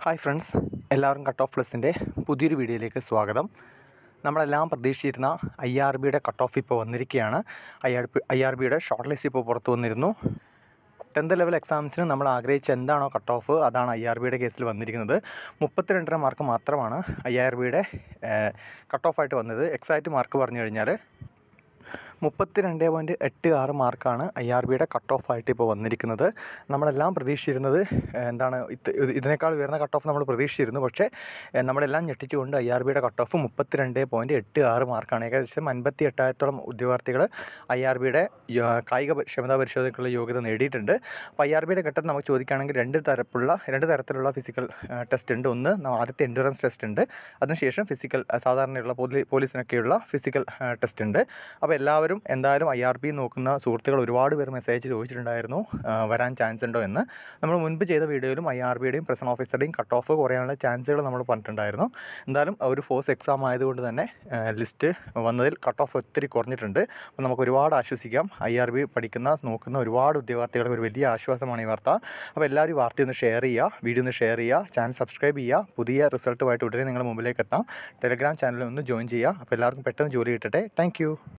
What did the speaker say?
hi friends എല്ലാവർക്കും cut off പ്ലസിൻ്റെ പുതിയൊരു വീഡിയോയിലേക്ക് സ്വാഗതം നമ്മളെല്ലാം പ്രതീക്ഷിച്ചിരുന്ന ഐ ആർ ബിയുടെ കട്ട് ഓഫ് ഇപ്പോൾ വന്നിരിക്കുകയാണ് I R B I R ബിയുടെ ഷോർട്ട് ലിസ്റ്റ് ഇപ്പോൾ പുറത്തു വന്നിരുന്നു ടെൻത്ത് ലെവൽ എക്സാംസിന് നമ്മൾ ആഗ്രഹിച്ച എന്താണോ കട്ട് ഓഫ് അതാണ് ഐ ആർ ബിയുടെ കേസിൽ വന്നിരിക്കുന്നത് മുപ്പത്തിരണ്ടര മാർക്ക് മാത്രമാണ് ഐ ആർ ബിയുടെ കട്ട് ഓഫ് ആയിട്ട് വന്നത് എക്സാക്റ്റ് മാർക്ക് പറഞ്ഞു കഴിഞ്ഞാൽ മുപ്പത്തി രണ്ട് പോയിൻറ്റ് എട്ട് ആറ് മാർക്കാണ് ഐ ആർ ബിയുടെ കട്ട് ഓഫ് ആയിട്ട് ഇപ്പോൾ വന്നിരിക്കുന്നത് നമ്മളെല്ലാം പ്രതീക്ഷിച്ചിരുന്നത് ഏഹ്, എന്താണ് ഇത് ഇത് ഇതിനേക്കാൾ ഉയർന്ന കട്ട് ഓഫ് നമ്മൾ പ്രതീക്ഷിച്ചിരുന്നു പക്ഷേ ഏഹ്, നമ്മളെല്ലാം ഞെട്ടിച്ചുകൊണ്ട് ഐ ആർ ബിയുടെ കട്ട് ഓഫ് മുപ്പത്തി രണ്ട് പോയിൻറ്റ് എട്ട് ആറ് മാർക്കാണ് ഏകദേശം അൻപത്തി എട്ടായിരത്തോളം ഉദ്യോഗാർത്ഥികൾ ഐ ആർ ബിയുടെ കായിക പ- ക്ഷമതാ പരിശോധനയ്ക്കുള്ള യോഗ്യത നേടിയിട്ടുണ്ട് അപ്പോൾ ഐ ആർ ബിയുടെ ഘട്ടത്തിൽ നമുക്ക് ചോദിക്കുകയാണെങ്കിൽ രണ്ട് തരത്തിലുള്ള രണ്ട് തരത്തിലുള്ള ഫിസിക്കൽ ടെസ്റ്റ് ഉണ്ട് ഒന്ന് ന- ആദ്യത്തെ എൻഡുറൻസ് ടെസ്റ്റ് ഉണ്ട് അതിനുശേഷം ഫിസിക്കൽ സാധാരണയുള്ള പോലീ പോലീസിനൊക്കെയുള്ള ഫിസിക്കൽ ടെസ്റ്റ് ഉണ്ട് അപ്പോൾ എല്ലാവരും എന്തായാലും ഐ ആർ ബി നോക്കുന്ന സുഹൃത്തുക്കൾ ഒരുപാട് പേർ മെസ്സേജ് ചോദിച്ചിട്ടുണ്ടായിരുന്നു ആ, വരാൻ ചാൻസ് ഉണ്ടോ എന്ന് നമ്മൾ മുൻപ് ചെയ്ത വീഡിയോയിലും ഐ ആർ ബിയുടെയും പ്രസൻ ഓഫീസറുടെയും കട്ട് ഓഫ് കുറയാനുള്ള ചാൻസുകൾ നമ്മൾ പറഞ്ഞിട്ടുണ്ടായിരുന്നു എന്തായാലും ഒരു ഫോഴ്സ് എക്സാം ആയതുകൊണ്ട് തന്നെ ലിസ്റ്റ് വന്നതിൽ കട്ട് ഓഫ് ഒത്തിരി കുറഞ്ഞിട്ടുണ്ട് അപ്പോൾ നമുക്ക് ഒരുപാട് ആശ്വസിക്കാം ഐ ആർ ബി പഠിക്കുന്ന നോക്കുന്ന ഒരുപാട് ഉദ്യോഗാർത്ഥികൾക്ക് ഒരു വലിയ ആശ്വാസമാണ് ഈ വാർത്ത അപ്പോൾ എല്ലാവരും ഈ വാർത്ത ഒന്ന് ഷെയർ ചെയ്യുക വീഡിയോ ഒന്ന് ഷെയർ ചെയ്യുക ചാനൽ സബ്സ്ക്രൈബ് ചെയ്യുക പുതിയ റിസൾട്ടുമായിട്ട് ഉടനെ നിങ്ങളുടെ മുമ്പിലേക്ക് എത്താം ടെലഗ്രാം ചാനലിൽ ഒന്ന് ജോയിൻ ചെയ്യുക അപ്പോൾ എല്ലാവർക്കും പെട്ടെന്ന് ജോലി കിട്ടട്ടെ താങ്ക്